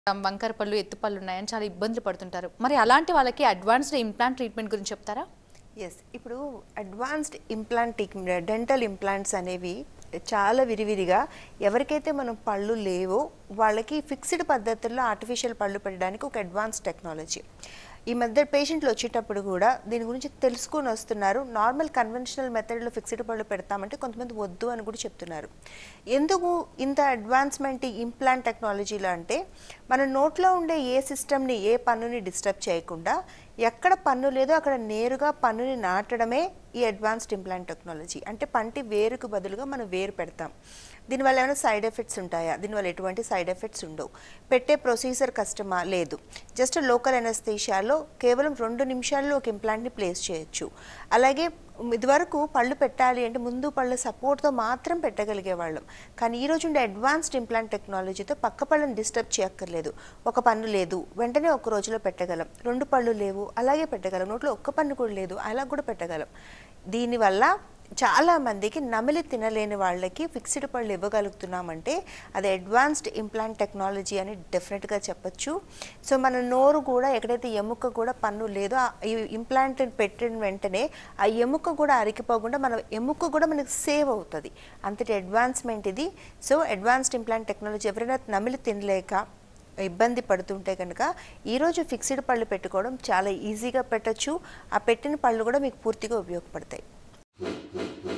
వంకర పళ్ళు ఎత్తుపళ్ళు ఉన్నాయని చాలా ఇబ్బందులు పడుతుంటారు మరి అలాంటి వాళ్ళకి అడ్వాన్స్డ్ ఇంప్లాంట్ ట్రీట్మెంట్ గురించి చెప్తారా ఎస్ ఇప్పుడు అడ్వాన్స్డ్ ఇంప్లాంట్ డెంటల్ ఇంప్లాంట్స్ అనేవి చాలా విరివిరిగా ఎవరికైతే మనం పళ్ళు లేవో వాళ్ళకి ఫిక్స్డ్ పద్ధతుల్లో ఆర్టిఫిషియల్ పళ్ళు పెట్టడానికి ఒక అడ్వాన్స్ టెక్నాలజీ ఈ మధ్య పేషెంట్లు వచ్చేటప్పుడు కూడా దీని గురించి తెలుసుకొని వస్తున్నారు నార్మల్ కన్వెన్షనల్ మెథడ్లో ఫిక్స్డ్ పళ్ళు పెడతామంటే కొంతమంది వద్దు అని కూడా చెప్తున్నారు ఎందుకు ఇంత అడ్వాన్స్మెంట్ ఇంప్లాంట్ టెక్నాలజీలో అంటే మన నోట్లో ఉండే ఏ సిస్టమ్ని ఏ పన్నుని డిస్టర్బ్ చేయకుండా ఎక్కడ పన్ను లేదో అక్కడ నేరుగా పన్నుని నాటడమే ఈ అడ్వాన్స్డ్ ఇంప్లాంట్ టెక్నాలజీ అంటే పంటి వేరుకు బదులుగా మనం వేరు పెడతాం దీనివల్ల ఏమైనా సైడ్ ఎఫెక్ట్స్ ఉంటాయా దీనివల్ల ఎటువంటి సైడ్ ఎఫెక్ట్స్ ఉండవు పెట్టే ప్రొసీజర్ కష్టమా లేదు జస్ట్ లోకల్ ఎనస్థీషియాలో కేవలం రెండు నిమిషాల్లో ఒక ఇంప్లాంట్ని ప్లేస్ చేయొచ్చు అలాగే ఇదివరకు పళ్ళు పెట్టాలి అంటే ముందు పళ్ళ సపోర్ట్తో మాత్రం పెట్టగలిగే వాళ్ళం కానీ ఈ రోజు ఉండే అడ్వాన్స్డ్ ఇంప్లాంట్ టెక్నాలజీతో పక్క పళ్ళని డిస్టర్బ్ చేయక్కర్లేదు ఒక పన్ను లేదు వెంటనే ఒక రోజులో పెట్టగలం రెండు పళ్ళు లేవు అలాగే పెట్టగలం నోట్లో ఒక్క పన్ను కూడా లేదు అలా కూడా పెట్టగలం దీనివల్ల చాలా మందికి నమిలి తినలేని వాళ్ళకి ఫిక్స్డ్ పళ్ళు ఇవ్వగలుగుతున్నామంటే అది అడ్వాన్స్డ్ ఇంప్లాంట్ టెక్నాలజీ అని డెఫినెట్గా చెప్పొచ్చు సో మన నోరు కూడా ఎక్కడైతే ఎముక కూడా పన్ను లేదో ఆ ఈ ఇంప్లాంట్ పెట్టిన వెంటనే ఆ ఎముక కూడా అరిగిపోకుండా మన ఎముక కూడా మనకి సేవ్ అవుతుంది అంతటి అడ్వాన్స్మెంట్ ఇది సో అడ్వాన్స్డ్ ఇంప్లాంట్ టెక్నాలజీ ఎవరైనా నమిలి తినలేక ఇబ్బంది పడుతుంటే కనుక ఈరోజు ఫిక్స్డ్ పళ్ళు పెట్టుకోవడం చాలా ఈజీగా పెట్టచ్చు ఆ పెట్టిన పళ్ళు కూడా మీకు పూర్తిగా ఉపయోగపడతాయి